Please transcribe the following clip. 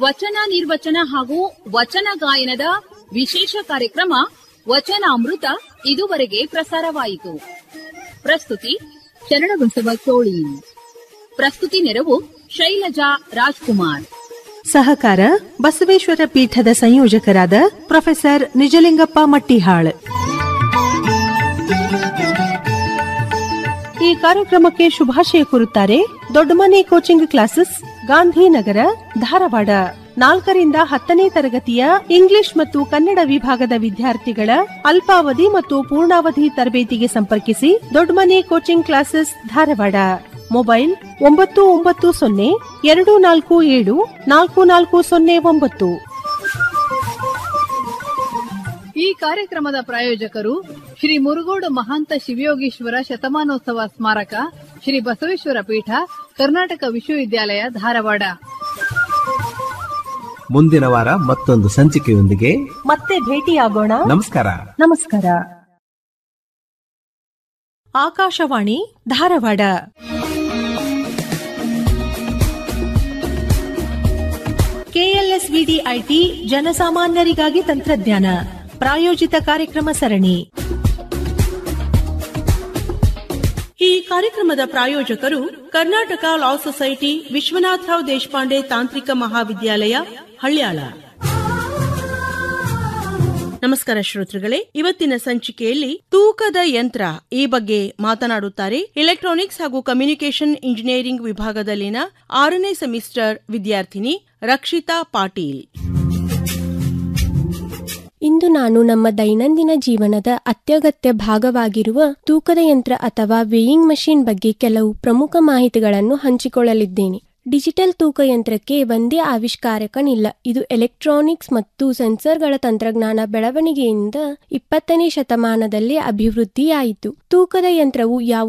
ವಚನ ನಿರ್ವಚನ ಹಾಗೂ ವಚನ ಗಾಯನದ ವಿಶೇಷ ಕಾರ್ಯಕ್ರಮ ವಚನಾಮೃತ ಇದುವರೆಗೆ ಪ್ರಸಾರವಾಯಿತು ಪ್ರಸ್ತುತಿ ಶರಣಬಸವ ಚೋಳಿ ಪ್ರಸ್ತುತಿ ನೆರವು ಶೈಲಜಾ ರಾಜ್ಕುಮಾರ್ ಸಹಕಾರ ಬಸವೇಶ್ವರ ಪೀಠದ ಸಂಯೋಜಕರಾದ ಪ್ರೊಫೆಸರ್ ನಿಜಲಿಂಗಪ್ಪ ಮಟ್ಟಿಹಾಳ್ ಈ ಕಾರ್ಯಕ್ರಮಕ್ಕೆ ಶುಭಾಶಯ ಕೋರುತ್ತಾರೆ ದೊಡ್ಡಮನೆ ಕೋಚಿಂಗ್ ಕ್ಲಾಸಸ್ ಗಾಂಧಿನಗರ ಧಾರವಾಡ ನಾಲ್ಕರಿಂದ ಹತ್ತನೇ ತರಗತಿಯ ಇಂಗ್ಲಿಷ್ ಮತ್ತು ಕನ್ನಡ ವಿಭಾಗದ ವಿದ್ಯಾರ್ಥಿಗಳ ಅಲ್ಪಾವಧಿ ಮತ್ತು ಪೂರ್ಣಾವಧಿ ತರಬೇತಿಗೆ ಸಂಪರ್ಕಿಸಿ Doddamane coaching classes Dharwad mobile ಒಂಬತ್ತು ಒಂಬತ್ತು ಸೊನ್ನೆ ಎರಡು ನಾಲ್ಕು ಏಳು ನಾಲ್ಕು ನಾಲ್ಕು ಸೊನ್ನೆ ಒಂಬತ್ತು ಈ ಕಾರ್ಯಕ್ರಮದ ಪ್ರಾಯೋಜಕರು ಶ್ರೀ ಮುರುಗೋಡು ಮಹಾಂತ ಶಿವಯೋಗೀಶ್ವರ ಶತಮಾನೋತ್ಸವ ಸ್ಮಾರಕ ಶ್ರೀ ಬಸವೇಶ್ವರ ಪೀಠ ಕರ್ನಾಟಕ ವಿಶ್ವವಿದ್ಯಾಲಯ ಧಾರವಾಡ ಮುಂದಿನ ವಾರ ಮತ್ತೊಂದು ಸಂಚಿಕೆಯೊಂದಿಗೆ ಮತ್ತೆ ಭೇಟಿಯಾಗೋಣ ನಮಸ್ಕಾರ ನಮಸ್ಕಾರ ಆಕಾಶವಾಣಿ ಧಾರವಾಡ ಕೆಎಲ್ಎಸ್ವಿಡಿ ಐಟಿ ಜನಸಾಮಾನ್ಯರಿಗಾಗಿ ತಂತ್ರಜ್ಞಾನ ಪ್ರಾಯೋಜಿತ ಕಾರ್ಯಕ್ರಮ ಸರಣಿ ಈ ಕಾರ್ಯಕ್ರಮದ ಪ್ರಾಯೋಜಕರು ಕರ್ನಾಟಕ ಲಾ ಸೊಸೈಟಿ ವಿಶ್ವನಾಥರಾವ್ ದೇಶಪಾಂಡೆ ತಾಂತ್ರಿಕ ಮಹಾವಿದ್ಯಾಲಯ ಹಳ್ಯಾಳ ನಮಸ್ಕಾರ ಶ್ರೋತೃಗಳೇ ಇವತ್ತಿನ ಸಂಚಿಕೆಯಲ್ಲಿ ತೂಕದ ಯಂತ್ರ ಈ ಬಗ್ಗೆ ಮಾತನಾಡುತ್ತಾರೆ ಎಲೆಕ್ಟ್ರಾನಿಕ್ಸ್ ಹಾಗೂ ಕಮ್ಯುನಿಕೇಷನ್ ಇಂಜಿನಿಯರಿಂಗ್ ವಿಭಾಗದಲ್ಲಿನ ಆರನೇ ಸೆಮಿಸ್ಟರ್ ವಿದ್ಯಾರ್ಥಿನಿ ರಕ್ಷಿತಾ ಪಾಟೀಲ್ ಇಂದು ನಾನು ನಮ್ಮ ದೈನಂದಿನ ಜೀವನದ ಅತ್ಯಗತ್ಯ ಭಾಗವಾಗಿರುವ ತೂಕದ ಯಂತ್ರ ಅಥವಾ ವೇಯಿಂಗ್ ಮಷಿನ್ ಬಗ್ಗೆ ಕೆಲವು ಪ್ರಮುಖ ಮಾಹಿತಿಗಳನ್ನು ಹಂಚಿಕೊಳ್ಳಲಿದ್ದೇನೆ ಡಿಜಿಟಲ್ ತೂಕ ಯಂತ್ರಕ್ಕೆ ಒಂದೇ ಆವಿಷ್ಕಾರಕನಿಲ್ಲ ಇದು ಎಲೆಕ್ಟ್ರಾನಿಕ್ಸ್ ಮತ್ತು ಸೆನ್ಸರ್ಗಳ ತಂತ್ರಜ್ಞಾನ ಬೆಳವಣಿಗೆಯಿಂದ ಇಪ್ಪತ್ತನೇ ಶತಮಾನದಲ್ಲಿ ಅಭಿವೃದ್ಧಿಯಾಯಿತು ತೂಕದ ಯಂತ್ರವು ಯಾವ